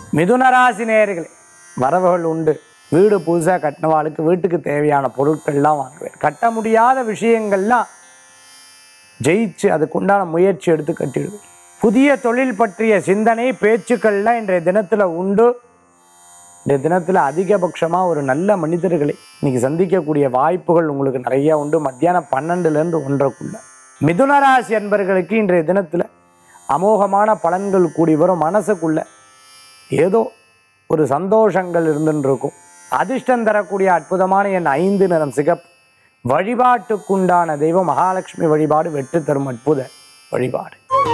மிதுனராசி நேயர்களே வரவுகள் உண்டு வீடு புதுசாக கட்டினவாளுக்கு வீட்டுக்கு தேவையான பொருட்கள்லாம் வாங்குவேன் கட்ட முடியாத விஷயங்கள்லாம் ஜெயிச்சு அதுக்குண்டான முயற்சி எடுத்து கட்டிடுவேன் புதிய தொழில் பற்றிய சிந்தனை பேச்சுக்கள்லாம் இன்றைய தினத்தில் உண்டு இந்த தினத்தில் அதிகபட்சமாக ஒரு நல்ல மனிதர்களை இன்னைக்கு சந்திக்கக்கூடிய வாய்ப்புகள் உங்களுக்கு நிறைய உண்டு மத்தியானம் பன்னெண்டுலேருந்து ஒன்றரைக்குள்ள மிதுனராசி அன்பர்களுக்கு இன்றைய தினத்தில் அமோகமான பலன்கள் கூடி வரும் மனசுக்குள்ள ஏதோ ஒரு சந்தோஷங்கள் இருந்துன்னு இருக்கும் அதிர்ஷ்டம் தரக்கூடிய அற்புதமான என் ஐந்து நிறம் சிகப்பு வழிபாட்டுக்குண்டான தெய்வம் மகாலட்சுமி வழிபாடு வெற்றி தரும் அற்புத வழிபாடு